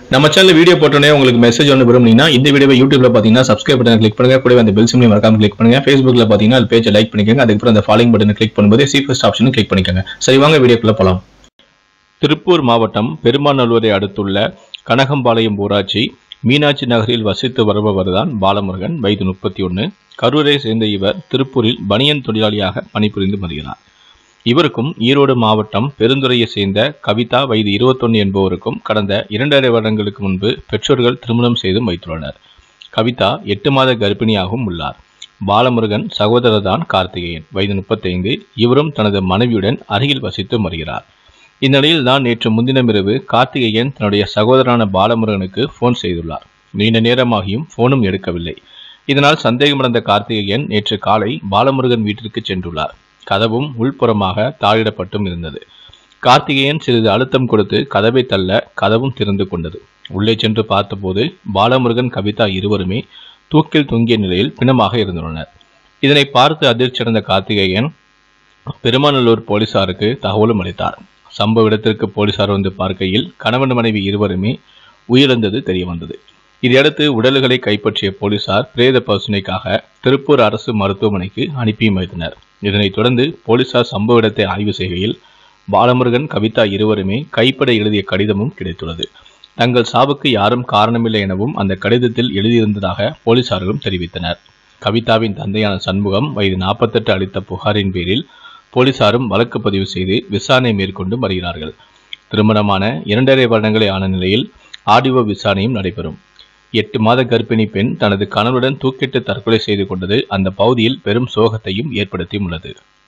நம்ம channel video போட்டோன்னே உங்களுக்கு மெசேஜ் ஒன்று விரும்புனீங்கன்னா இந்த வீடியோவை யூடியூப்ல பார்த்தீங்கன்னா சப்ஸ்கிரைப் பட்டன் கிளிக் பண்ணுங்க கூடவே அந்த பெல் சிம்லையும் மறக்காம கிளிக் பண்ணுங்க ஃபேஸ்புக்ல பார்த்தீங்கன்னா அது பேஜை லைக் பண்ணிக்கோங்க அதுக்கப்புறம் அந்த ஃபாலோயிங் பட்டனை கிளிக் பண்ணும்போது சீஃபஸ்ட் ஆப்ஷனும் கிளிக் பண்ணிக்கோங்க சரி வாங்க வீடியோக்குள்ள போலாம் திருப்பூர் மாவட்டம் பெருமாநல்லூரை அடுத்துள்ள கனகம்பாளையம் ஊராட்சி மீனாட்சி நகரில் வசித்து வருபவர் தான் பாலமுருகன் வயது முப்பத்தி ஒன்று கரூரை சேர்ந்த இவர் திருப்பூரில் பனியன் தொழிலாளியாக பணிபுரிந்து வருகிறார் இவருக்கும் ஈரோடு மாவட்டம் பெருந்துறையை சேர்ந்த கவிதா வயது இருபத்தொன்னு என்பவருக்கும் கடந்த இரண்டரை வருடங்களுக்கு முன்பு பெற்றோர்கள் திருமணம் செய்தும் வைத்துள்ளனர் கவிதா எட்டு மாத கர்ப்பிணியாகவும் உள்ளார் பாலமுருகன் சகோதரர் தான் கார்த்திகேயன் வயது முப்பத்தைந்து இவரும் தனது மனைவியுடன் அருகில் வசித்து வருகிறார் இந்நிலையில் தான் நேற்று முன்தினம் இரவு கார்த்திகேயன் தன்னுடைய சகோதரனான பாலமுருகனுக்கு ஃபோன் செய்துள்ளார் நீண்ட நேரமாகியும் ஃபோனும் எடுக்கவில்லை இதனால் சந்தேகமடைந்த கார்த்திகேயன் நேற்று காலை பாலமுருகன் வீட்டிற்கு சென்றுள்ளார் கதவும் உள்புறமாக தாளிடப்பட்டும் இருந்தது கார்த்திகேயன் சிறிது அழுத்தம் கொடுத்து கதவை தள்ள கதவும் திறந்து கொண்டது உள்ளே சென்று பார்த்தபோது பாலமுருகன் கவிதா இருவருமே தூக்கில் தொங்கிய நிலையில் பிணமாக இருந்துள்ளனர் இதனை பார்த்து அதிர்ச்சியடைந்த கார்த்திகேயன் பெருமாநல்லூர் போலீசாருக்கு தகவலும் அளித்தார் சம்பவ இடத்திற்கு போலீசார் வந்து பார்க்கையில் கணவன் மனைவி இருவருமே உயிரிழந்தது தெரிய வந்தது இதையடுத்து உடல்களை கைப்பற்றிய போலீசார் பிரேத பரிசோதனைக்காக திருப்பூர் அரசு மருத்துவமனைக்கு அனுப்பியும் வைத்தனர் இதனைத் தொடர்ந்து போலீசார் சம்பவ இடத்தை ஆய்வு செய்கையில் பாலமுருகன் கவிதா இருவருமே கைப்பட எழுதிய கடிதமும் கிடைத்துள்ளது தங்கள் சாவுக்கு யாரும் காரணமில்லை எனவும் அந்த கடிதத்தில் எழுதியிருந்ததாக போலீசார்களும் தெரிவித்தனர் கவிதாவின் தந்தையான சண்முகம் வயது நாற்பத்தெட்டு அளித்த புகாரின் பேரில் போலீசாரும் வழக்கு பதிவு செய்து விசாரணை மேற்கொண்டு வருகிறார்கள் திருமணமான இரண்டரை வருடங்களே ஆன நிலையில் ஆடியோ விசாரணையும் நடைபெறும் எட்டு மாத கர்ப்பிணி பெண் தனது கணவருடன் தூக்கிட்டு தற்கொலை செய்து கொண்டது அந்த பகுதியில் பெரும் சோகத்தையும் ஏற்படுத்தியுள்ளது